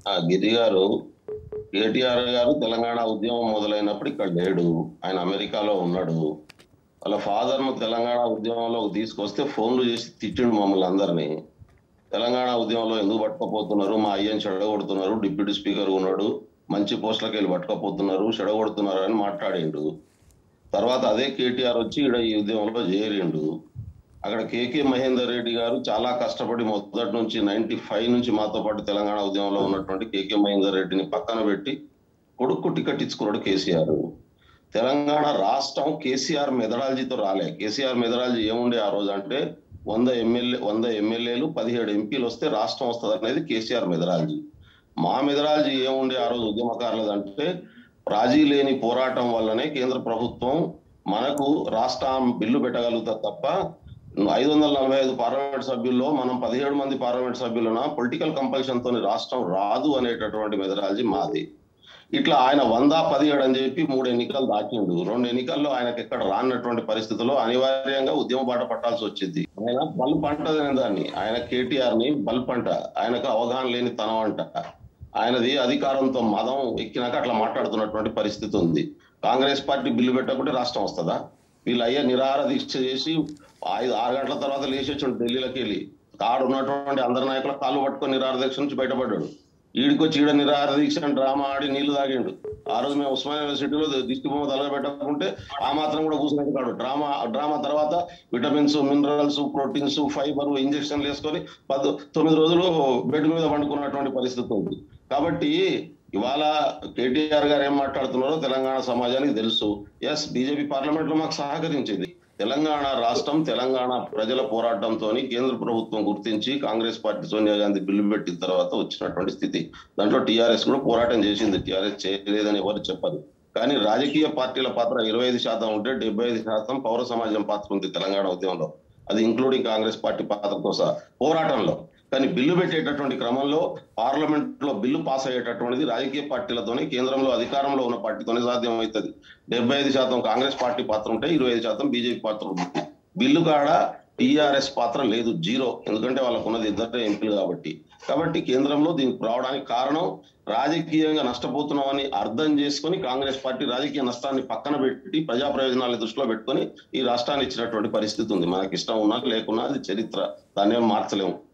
ఆ గిరి గారు కేటీఆర్ గారు తెలంగాణ ఉద్యమం మొదలైనప్పుడు ఇక్కడ లేడు ఆయన అమెరికాలో ఉన్నాడు వాళ్ళ ఫాదర్ ను తెలంగాణ ఉద్యమంలో తీసుకొస్తే ఫోన్లు చేసి తిట్టిండు మమ్మల్ని అందరినీ తెలంగాణ ఉద్యమంలో ఎందుకు పట్టుకోపోతున్నారు మా అయ్యని చెడగొడుతున్నారు డిప్యూటీ స్పీకర్ ఉన్నాడు మంచి పోస్టులకు వెళ్ళి పట్టుకోపోతున్నారు చెడగొడుతున్నారు అని మాట్లాడిండు తర్వాత అదే కేటీఆర్ వచ్చి ఇక్కడ ఈ ఉద్యమంలో చేరిండు అక్కడ కేకే మహేందర్ రెడ్డి గారు చాలా కష్టపడి మొదటి నుంచి నైన్టీ ఫైవ్ నుంచి మాతో పాటు తెలంగాణ ఉద్యమంలో ఉన్నటువంటి కేకే మహేందర్ రెడ్డిని పక్కన పెట్టి కొడుకు టికెట్ ఇచ్చుకున్నాడు కేసీఆర్ తెలంగాణ రాష్ట్రం కేసీఆర్ మెథడాలజీతో రాలే కేసీఆర్ మెథడాలజీ ఏముండే ఆ రోజు అంటే వంద ఎమ్మెల్యే వంద ఎమ్మెల్యేలు పదిహేడు ఎంపీలు వస్తే రాష్ట్రం వస్తుంది అనేది కేసీఆర్ మెథడాలజీ మా మెథడాలజీ ఏముండే ఆ రోజు ఉద్యమకారులది అంటే రాజీ లేని పోరాటం వల్లనే కేంద్ర ప్రభుత్వం మనకు రాష్ట్రం బిల్లు పెట్టగలుగుతుంది తప్ప ఐదు వందల నలభై ఐదు పార్లమెంట్ సభ్యుల్లో మనం పదిహేడు మంది పార్లమెంట్ సభ్యులున్న పొలిటికల్ కంపల్షన్ తోని రాష్ట్రం రాదు అనేటటువంటి మెథడాలజీ మాది ఇట్లా ఆయన వంద పదిహేడు అని చెప్పి మూడు ఎన్నికలు దాటిండు రెండు ఎన్నికల్లో ఆయనకి ఎక్కడ రానటువంటి పరిస్థితుల్లో అనివార్యంగా ఉద్యమ బాట పట్టాల్సి వచ్చింది ఆయన బల్బ్ అంటది దాన్ని ఆయన కేటీఆర్ ని బల్బ్ అంట ఆయనకు అవగాహన లేని తనం అంట ఆయనది అధికారంతో మదం ఎక్కినాక అట్లా మాట్లాడుతున్నటువంటి పరిస్థితి ఉంది కాంగ్రెస్ పార్టీ బిల్లు పెట్టకుంటే రాష్ట్రం వస్తుందా వీళ్ళు అయ్యా నిరాహార దీక్ష చేసి ఐదు ఆరు గంటల తర్వాత లేచి వచ్చి ఢిల్లీలోకి వెళ్ళి కాడు ఉన్నటువంటి అందరి నాయకుల కాళ్ళు పట్టుకొని నిరాహార దీక్ష నుంచి బయటపడ్డాడు ఈడికొచ్చి ఈడ నిరాహార దీక్ష అని డ్రామా ఆడి నీళ్లు తాగిండు ఆ రోజు మేము ఉస్మానియా యూనివర్సిటీలో దిష్టి బొమ్మ తలగబెట్టకుంటే ఆ మాత్రం కూడా కూర్చుని కాడు డ్రామా డ్రామా తర్వాత విటమిన్స్ మినరల్స్ ప్రోటీన్స్ ఫైబర్ ఇంజక్షన్లు వేసుకొని పది తొమ్మిది రోజులు బెడ్ మీద పండుకున్నటువంటి పరిస్థితి ఉంది కాబట్టి ఇవాళ కేటీఆర్ గారు ఏం మాట్లాడుతున్నారో తెలంగాణ సమాజానికి తెలుసు ఎస్ బీజేపీ పార్లమెంట్ లో మాకు సహకరించింది తెలంగాణ రాష్ట్రం తెలంగాణ ప్రజల పోరాటంతో కేంద్ర ప్రభుత్వం గుర్తించి కాంగ్రెస్ పార్టీ సోనియా గాంధీ బిల్లు పెట్టిన తర్వాత వచ్చినటువంటి స్థితి దాంట్లో టీఆర్ఎస్ కూడా పోరాటం చేసింది టీఆర్ఎస్ చేయలేదని ఎవరు చెప్పరు కానీ రాజకీయ పార్టీల పాత్ర ఇరవై ఐదు శాతం ఉంటే డెబ్బై ఐదు శాతం పౌర సమాజం పాత్ర ఉంది తెలంగాణ ఉద్యమంలో అది ఇంక్లూడింగ్ కాంగ్రెస్ పార్టీ పాత్రతో సహా పోరాటంలో కానీ బిల్లు పెట్టేటటువంటి క్రమంలో పార్లమెంట్ లో బిల్లు పాస్ అయ్యేటటువంటిది రాజకీయ పార్టీలతోనే కేంద్రంలో అధికారంలో ఉన్న పార్టీతోనే సాధ్యం అవుతుంది డెబ్బై ఐదు శాతం కాంగ్రెస్ పార్టీ పాత్ర ఉంటే ఇరవై ఐదు శాతం బీజేపీ పాత్ర ఉంటుంది బిల్లు కాడ టీఆర్ఎస్ పాత్ర లేదు జీరో ఎందుకంటే వాళ్ళకు ఉన్నది ఇద్దరే ఎంపీలు కాబట్టి కాబట్టి కేంద్రంలో దీనికి రావడానికి కారణం రాజకీయంగా నష్టపోతున్నామని అర్థం చేసుకొని కాంగ్రెస్ పార్టీ రాజకీయ నష్టాన్ని పక్కన పెట్టి ప్రజా ప్రయోజనాలను దృష్టిలో పెట్టుకొని ఈ రాష్ట్రాన్ని ఇచ్చినటువంటి పరిస్థితి ఉంది మనకి ఇష్టం ఉన్నా లేకున్నా అది చరిత్ర దాన్ని ఏం మార్చలేము